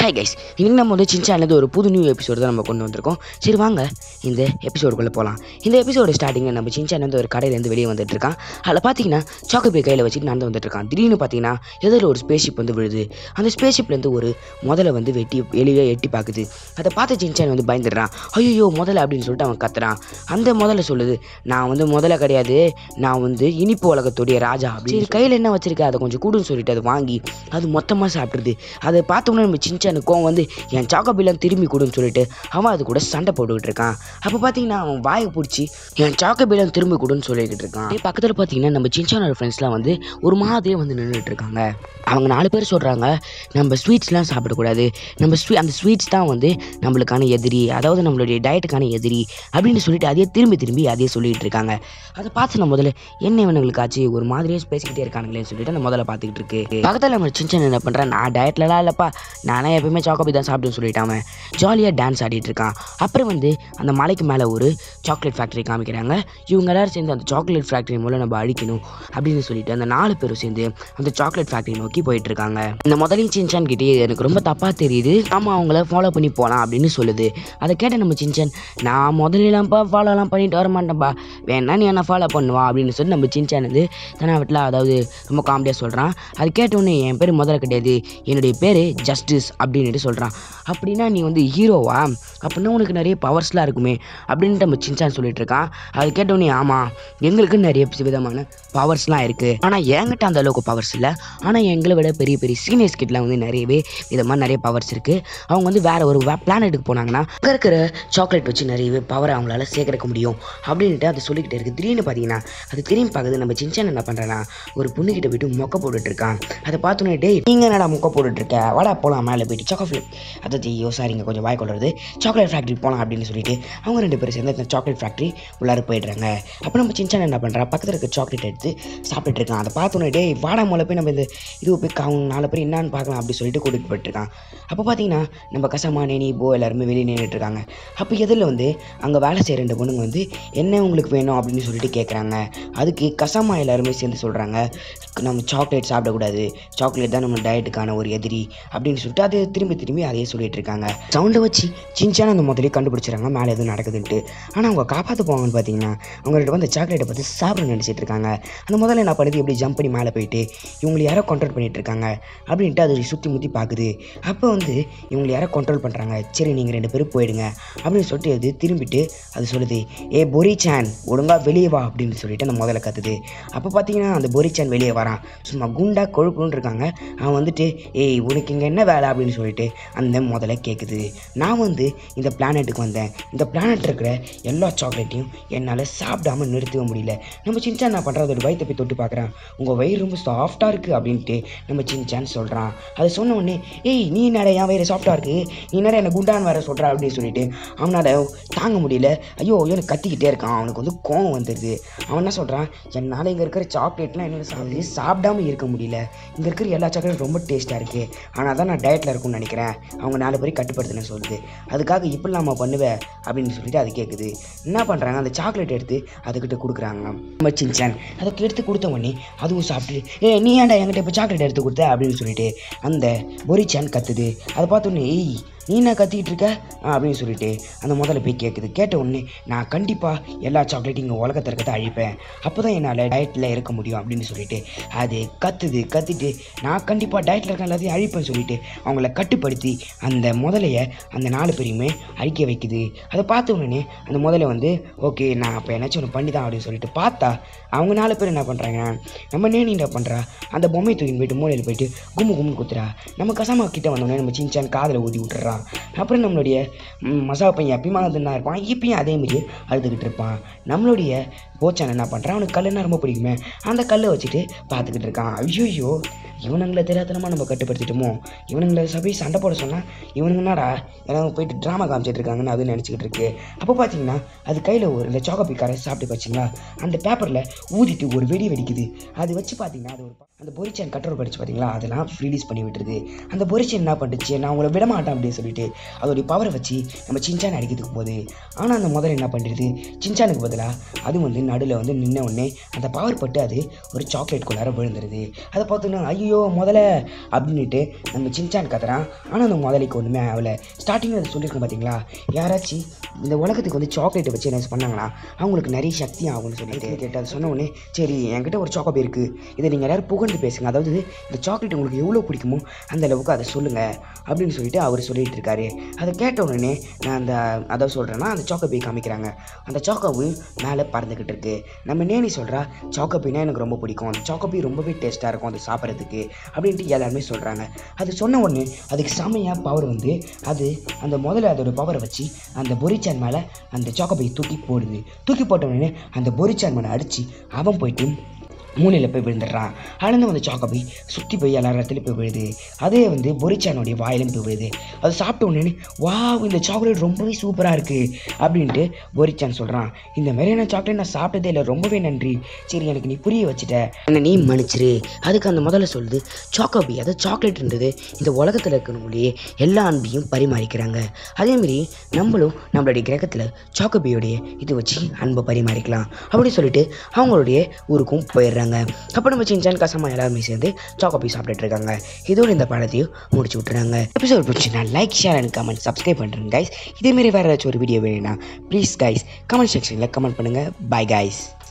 hi guys இன்னைக்கு நம்ம வந்து சின்சான்லேருந்து ஒரு புது நியூ எபிசோடு தான் நம்ம கொண்டு வந்திருக்கோம் சரி வாங்க இந்த எபிசோடுக்குள்ளே போகலாம் இந்த எபிசோடு ஸ்டார்டிங்கில் நம்ம சின்சான்லேருந்து ஒரு கடையிலேருந்து வெளியே வந்துட்டு இருக்கான் அதில் பார்த்தீங்கன்னா சாக்கோபி கையில் வச்சுட்டு நடந்து வந்துட்டு இருக்கான் திடீர்னு பார்த்தீங்கன்னா எதில் ஒரு ஸ்பேஸ்ஷிப் வந்து விழுது அந்த ஸ்பேஸ்ஷிப்லேருந்து ஒரு முதல்ல வந்து வெட்டி வெளியே எட்டி பார்க்குது அதை பார்த்து சின்சான் வந்து பயந்துடுறான் ஐயோ முதல்ல அப்படின்னு சொல்லிட்டு அவன் கத்துறான் அந்த முதல்ல சொல்லுது நான் வந்து முதல்ல கிடையாது நான் வந்து இனிப்பு உலகத்துடைய ராஜா அப்படின்னு கையில் என்ன வச்சிருக்க அதை கொஞ்சம் கூடுன்னு சொல்லிட்டு அதை வாங்கி அது மொத்தமாக சாப்பிட்ருது அதை பார்த்தோம்னா நம்ம சின்சானுக்கு கோவம் வந்து என் சாக்கோபிலாம் திரும்பி கொடுன்னு சொல்லிட்டு அவன் அது கூட சண்டை போட்டுக்கிட்டு இருக்கான் அப்போ பார்த்தீங்கன்னா அவன் வாயை பிடிச்சி என் சாக்கோபிலாம் திரும்பி கொடுன்னு சொல்லிக்கிட்டு இருக்கான் அப்படியே பக்கத்தில் பார்த்தீங்கன்னா நம்ம சின்சானோட ஃப்ரெண்ட்ஸ்லாம் வந்து ஒரு மாதிரியே வந்து நின்றுட்டு இருக்காங்க அவங்க நாலு பேர் சொல்கிறாங்க நம்ம ஸ்வீட்ஸ்லாம் சாப்பிடக்கூடாது நம்ம ஸ்வீ அந்த ஸ்வீட்ஸ் தான் வந்து நம்மளுக்கான எதிரி அதாவது நம்மளுடைய டயட்டுக்கான எதிரி அப்படின்னு சொல்லிட்டு அதையே திரும்பி திரும்பி அதையே சொல்லிட்டு இருக்காங்க அதை பார்த்து நான் முதல்ல என்ன இவனுங்களுக்கு ஆச்சு ஒரு மாதிரியே பேசிக்கிட்டே இருக்கானுங்களேன்னு சொல்லிட்டு நான் முதல்ல பார்த்துக்கிட்டு இருக்கு பக்கத்தில் நம்ம சின்ன என்ன பண்ணுறேன் நான் டயட்லலாம் இல்லைப்பா நானே எப்பயுமே சாக்கோபி தான் சாப்பிடுன்னு சொல்லிட்டான் அவன் ஜாலியாக டான்ஸ் ஆடிட்டு இருக்கான் அப்புறம் வந்து அந்த மலைக்கு மேலே ஒரு சாக்லேட் ஃபேக்ட்ரி காமிக்கிறாங்க இவங்க எல்லாரும் சேர்ந்து அந்த சாக்லேட் ஃபேக்ட்ரி மூலம் நம்ம அழிக்கணும் அப்படின்னு சொல்லிட்டு அந்த நாலு பேரும் சேர்ந்து அந்த சாக்லேட் ஃபேக்ட்ரி நோக்கி போயிட்டு இருக்காங்க இந்த முதலையும் சின்சான் கிட்டே எனக்கு ரொம்ப தப்பாக தெரியுது ஆமாம் அவங்கள ஃபாலோ பண்ணி போகலாம் அப்படின்னு சொல்லுது அதை கேட்ட நம்ம சின்சான் நான் முதல்லலாம்ப்பா ஃபாலோலாம் பண்ணிட்டு வர மாட்டேன்ப்பா வேணா நீ என்ன ஃபாலோ பண்ணுவா அப்படின்னு சொல்லி நம்ம சின்சான் வந்து தனாவட்டில் அதாவது ரொம்ப காமெடியாக சொல்கிறான் அது கேட்டோன்னே என் பேர் முதல்ல கிடையாது என்னுடைய பேர் ஜஸ்டிஸ் அப்படின்ட்டு சொல்கிறான் அப்படின்னா நீ வந்து ஹீரோவா அப்படின்னா உனக்கு நிறைய பவர்ஸ்லாம் இருக்குமே அப்படின்ட்டு நம்ம சின்சான் சொல்லிட்டு இருக்கான் அது கேட்டோன்னே ஆமாம் எங்களுக்கு நிறைய விதமான பவர்ஸ்லாம் இருக்குது ஆனால் என்கிட்ட அந்த அளவுக்கு பவர்ஸ் இல்லை ஆனால் எங்களை விட பெரிய பெரிய சீனியர்ஸ் கிட்டலாம் வந்து நிறையவே விதமாக நிறைய பவர்ஸ் இருக்குது அவங்க வந்து வேற ஒரு பிளானெட்டுக்கு போனாங்கன்னா அங்கே இருக்கிற சாக்லேட் வச்சு நிறையவே பவர் அவங்களால சேகரிக்க முடியும் அப்படின்ட்டு அது சொல்லிக்கிட்டே இருக்குது திடீர்னு பார்த்தீங்கன்னா அது திரும்பி பார்க்குது நம்ம சின்சான் என்ன பண்ணுறேன்னா ஒரு பொண்ணுக்கிட்ட போயிட்டு மொக்க போட்டுட்டு இருக்கான் அதை பார்த்தோன்னே டேய் நீங்கள் என்னடா மொக்க போட்டுட்டு இருக்க வாடா போகலாம் மேலே போயிட்டு சாக்லேட் அதாவது ஐயோ சாரிங்க கொஞ்சம் வாய் கொள்றது சாக்லேட் ஃபேக்ட்ரி போகலாம் அப்படின்னு சொல்லிட்டு அவங்க ரெண்டு பேரும் சேர்ந்து அந்த சாக்லேட் ஃபேக்ட்ரி உள்ளார போயிடுறாங்க அப்போ நம்ம சின்சான் என்ன பண்ணுறா பக்கத்தில் இருக்க சாக்லேட் எடுத்து சாப்பிட்டுட்டு இருக்கான் அதை பார்த்தோன்னே டேய் வாடா மேலே போய் நம்ம இந்த இது போய் அவங்க நாலு பேர் என்னான்னு பார்க்கலாம் அப்படி சொல்லிட்டு கூட்டிகிட்டு போயிட்டுருக்கான் அப்போ பார்த்தீங்கன்னா நம்ம கசமா நேனி போ எல்லாருமே வெளியே நின்றுட்டு இருக்காங்க அப்போ எதில் வந்து அங்கே வேலை செய்கிற ரெண்டு பொண்ணுங்க வந்து என்ன உங்களுக்கு வேணும் அப்படின்னு சொல்லிட்டு கேட்குறாங்க அதுக்கு கசமா எல்லாருமே சேர்ந்து சொல்கிறாங்க நம்ம சாக்லேட் சாப்பிடக்கூடாது சாக்லேட் தான் நம்ம டயட்டுக்கான ஒரு எதிரி அப்படின்னு சொல்லிட்டு அதை திரும்பி திரும்பி அதையே சொல்லிட்டு இருக்காங்க சவுண்டை வச்சு சின்சான அந்த முதலே கண்டுபிடிச்சிடுறாங்க மேலே எதுவும் நடக்குதுன்ட்டு ஆனால் அவங்க காப்பாற்ற போவாங்கன்னு பார்த்தீங்கன்னா அவங்கள்ட்ட வந்து சாக்லேட்டை பார்த்து சாப்பிட நினச்சிட்டு இருக்காங்க அந்த முதல்ல என்ன பண்ணுது எப்படி ஜம்ப் பண்ணி மேலே போயிட்டு இவங்களை யாரோ கண்ட்ரோல் பண்ணிட்டு இருக்காங்க அப்படின்ட்டு அது சுற்றி முற்றி பார்க்குது அப்போ வந்து இவங்களை யாரோ கண்ட்ரோல் பண்ணுறாங்க சரி நீங்கள் ரெண்டு பேரும் போயிடுங்க அப்படின்னு சொல்லிட்டு அது திரும்பிட்டு அது சொல்லுது ஏ பொரி சான் ஒழுங்காக வெளியே வா அப்படின்னு சொல்லிட்டு அந்த முதல்ல கத்துது அப்போ பார்த்தீங்கன்னா அந்த பொரி சான் வெளியே வரான் சும்மா குண்டா கொழுப்புன்னு இருக்காங்க அவன் வந்துட்டு ஏய் உனக்கு இங்கே என்ன வேலை அப்படின்னு சொல்லிட்டு அந்த முதல்ல கேட்குது நான் வந்து இந்த பிளானெட்டுக்கு வந்தேன் இந்த பிளானெட் இருக்கிற எல்லா சாக்லேட்டையும் என்னால் சாப்பிடாம நிறுத்தவே முடியல நம்ம சின்சான் நான் பண்ணுறது அதோட வயிற்றை போய் தொட்டு பார்க்குறேன் உங்கள் வயிறு ரொம்ப சாஃப்டாக இருக்குது அப்படின்ட்டு நம்ம சின்சான் சொல்கிறான் அதை சொன்ன உடனே ஏய் நீ என்னடா என் வயிறு சாஃப்டாக இருக்குது நீ என்னடா என்ன குண்டான் வேற சொல்கிறா அப்படின்னு சொல்லிட்டு அவனால் தாங்க முடியல ஐயோ எனக்கு கத்திக்கிட்டே இருக்கான் அவனுக்கு வந்து கோவம் வந்துடுது அவன் என்ன சொல்கிறான் என்னால் இங்கே இருக்கிற சாக்லேட்லாம் என்னால் சாப்பிட்டு சாப்பிடாம இருக்க முடியல இங்கே இருக்கிற எல்லா சாக்லேட்டும் ரொம்ப டேஸ்ட்டாக இருக்குது ஆனால் தான் நான் டயட்டில் இருக்கும்னு நினைக்கிறேன் அவங்க நாலு பேரும் கட்டுப்படுத்தின சொல்லுது அதுக்காக இப்படிலாம் நம்ம பண்ணுவேன் அப்படின்னு சொல்லிட்டு அது கேட்குது என்ன பண்ணுறாங்க அந்த சாக்லேட் எடுத்து அதுக்கிட்ட கொடுக்குறாங்க நம்ம சின்சான் அதுக்கு எடுத்து கொடுத்த உடனே அதுவும் சாப்பிட்டு ஏ நீ ஏன்டா என்கிட்ட இப்போ சாக்லேட் எடுத்து கொடுத்த அப்படின்னு சொல்லிட்டு அந்த பொரிச்சான் கத்துது அதை பார்த்தோன்னே ஏய் நீ என்ன கத்திக்கிட்டு இருக்க ஆ, அப்படின்னு சொல்லிட்டு அந்த முதல்ல போய் கேட்குது கேட்ட உடனே நான் கண்டிப்பாக எல்லா சாக்லேட்டையும் இங்கே உலகத்தில் இருக்கிறத அழிப்பேன் அப்போ தான் என்னால் டயட்டில் இருக்க முடியும் அப்படின்னு சொல்லிட்டு அது கத்துது கத்திட்டு நான் கண்டிப்பாக டயட்டில் இருக்க எல்லாத்தையும் அழிப்பேன்னு சொல்லிட்டு அவங்கள கட்டுப்படுத்தி அந்த முதலைய அந்த நாலு பேரையுமே அழிக்க வைக்குது அதை பார்த்த உடனே அந்த முதல்ல வந்து ஓகே நான் அப்போ என்னாச்சும் ஒன்று பண்ணி தான் அப்படின்னு சொல்லிட்டு பார்த்தா அவங்க நாலு பேர் என்ன பண்ணுறாங்க நம்ம நேனி என்ன பண்ணுறா அந்த பொம்மை தூக்கின்னு போயிட்டு மூலையில் போயிட்டு கும்மு கும்முன்னு குத்துறா நம்ம கசாமா கிட்ட வந்தோடனே நம்ம சின்சான் காதில் ஊதி விட்டுறான் அப்புறம் நம்மளுடைய ம், மசா பையன் எப்பயுமா அதுனா இருப்பான் இப்பயும் அதே மாதிரி அழுதுகிட்டு இருப்பான் நம்மளுடைய போச்சான் என்ன பண்ணுறான் அவனுக்கு கல்லுன்னா ரொம்ப பிடிக்குமே அந்த கல்லை வச்சுட்டு பார்த்துக்கிட்டு இருக்கான் ஐயோ இவனுங்களை தெரியாதனமா நம்ம கட்டுப்படுத்திட்டோமோ இவனுங்களை சபை சண்டை போட சொன்னால் இவனுங்க என்னடா எல்லாம் போயிட்டு ட்ராமா காமிச்சிட்டு இருக்காங்கன்னு அது நினச்சிக்கிட்டு இருக்கு அப்போ பார்த்தீங்கன்னா அது கையில் ஒரு இந்த சாக்கோபிக்கார சாப்பிட்டு வச்சிங்களா அந்த பேப்பரில் ஊதிட்டு ஒரு வெடி வெடிக்குது அது வச்சு பார்த்தீங்கன்னா அது ஒரு ப- அந்த பொரிச்சன் கட்டுரை படிச்சு பார்த்தீங்களா அதெல்லாம் ரிலீஸ் பண்ணி விட்டுருது அந்த பொரிச்சன் என்ன பண்ணுச்சு நான் உங்களை விட மாட்டேன் அப்படின்னு சொல்லிட்டு அதோடைய பவரை வச்சு நம்ம சின்சான் அடிக்கிறதுக்கு போகுது ஆனால் அந்த முதல்ல என்ன பண்ணுறது சின்சானுக்கு பதிலாக அது வந்து நடுவில் வந்து நின்ன உடனே அந்த பவர் பட்டு அது ஒரு சாக்லேட் குள்ளார விழுந்துருது அதை பார்த்தோன்னா ஐயோ ஐயோ முதல்ல அப்படின்ட்டு நம்ம சின்சான் கத்துறான் ஆனால் அந்த முதலைக்கு ஒன்றுமே ஆகலை ஸ்டார்டிங்கில் அதை சொல்லியிருக்கேன் பார்த்தீங்களா யாராச்சும் இந்த உலகத்துக்கு வந்து சாக்லேட்டை வச்சு என்ன பண்ணாங்கன்னா அவங்களுக்கு நிறைய சக்தி ஆகும்னு சொல்லிட்டு கேட்டு அதை சொன்ன உடனே சரி என்கிட்ட ஒரு சாக்கோபி இருக்குது இதை நீங்கள் எல்லாரும் புகழ்ந்து பேசுங்க அதாவது இந்த சாக்லேட் உங்களுக்கு எவ்வளோ பிடிக்குமோ அந்த அளவுக்கு அதை சொல்லுங்கள் அப்படின்னு சொல்லிட்டு அவர் சொல்லிட்டு இருக்காரு அதை கேட்ட உடனே நான் அந்த அதை சொல்கிறேன்னா அந்த சாக்கோபி காமிக்கிறாங்க அந்த சாக்கோபி மேலே பறந்துக்கிட்டு இருக்கு நம்ம நேனி சொல்கிறா சாக்கோபினா எனக்கு ரொம்ப பிடிக்கும் அந்த சாக்கோபி ரொம்பவே டேஸ்ட்டாக இருக்கும் அது சாப்பிட்றதுக்கு அப்படின்ட்டு எல்லாருமே சொல்கிறாங்க அது சொன்ன உடனே அதுக்கு செமையாக பவர் வந்து அது அந்த முதல்ல அதோட பவரை வச்சு அந்த பொரிச்சான் மேலே அந்த சாக்கோபையை தூக்கி போடுது தூக்கி போட்ட உடனே அந்த பொரிச்சான் மேலே அடித்து அவன் போயிட்டு மூலையில் போய் விழுந்துடுறான் ஆனந்தம் அந்த சாக்கோபி சுற்றி போய் எல்லா இடத்துலையும் போய் விழுது அதே வந்து பொரிச்சானுடைய வாயிலும் போய் விழுது அது சாப்பிட்ட உடனே வா இந்த சாக்லேட் ரொம்பவே சூப்பராக இருக்குது அப்படின்ட்டு பொரிச்சான் சொல்கிறான் இந்த மாதிரியான சாக்லேட் நான் சாப்பிட்டதே இல்லை ரொம்பவே நன்றி சரி எனக்கு நீ புரிய வச்சுட்ட என்ன நீ மன்னிச்சிரு அதுக்கு அந்த முதல்ல சொல்லுது சாக்கோபி அதாவது சாக்லேட் இருந்தது இந்த உலகத்தில் இருக்கிறவங்களே எல்லா அன்பையும் பரிமாறிக்கிறாங்க அதேமாரி நம்மளும் நம்மளுடைய கிரகத்தில் சாக்கோபியோடைய இது வச்சு அன்பை பரிமாறிக்கலாம் அப்படின்னு சொல்லிட்டு அவங்களுடைய ஊருக்கும் போயிடுறாங்க அப்போ நம்ம சின்சான் கசமா எல்லாருமே சேர்ந்து சாக்கோபி சாப்பிட்டுட்டு இருக்காங்க இதோட இந்த படத்தையும் முடிச்சு விட்டுறாங்க எபிசோட் பிடிச்சினா like share and comment subscribe பண்ணுறேங்க கைஸ் இதேமாரி வேறு ஏதாச்சும் ஒரு வீடியோ வேணும்னா ப்ளீஸ் கைஸ் கமெண்ட் செக்ஷனில் கமெண்ட் பண்ணுங்கள் பை கைஸ்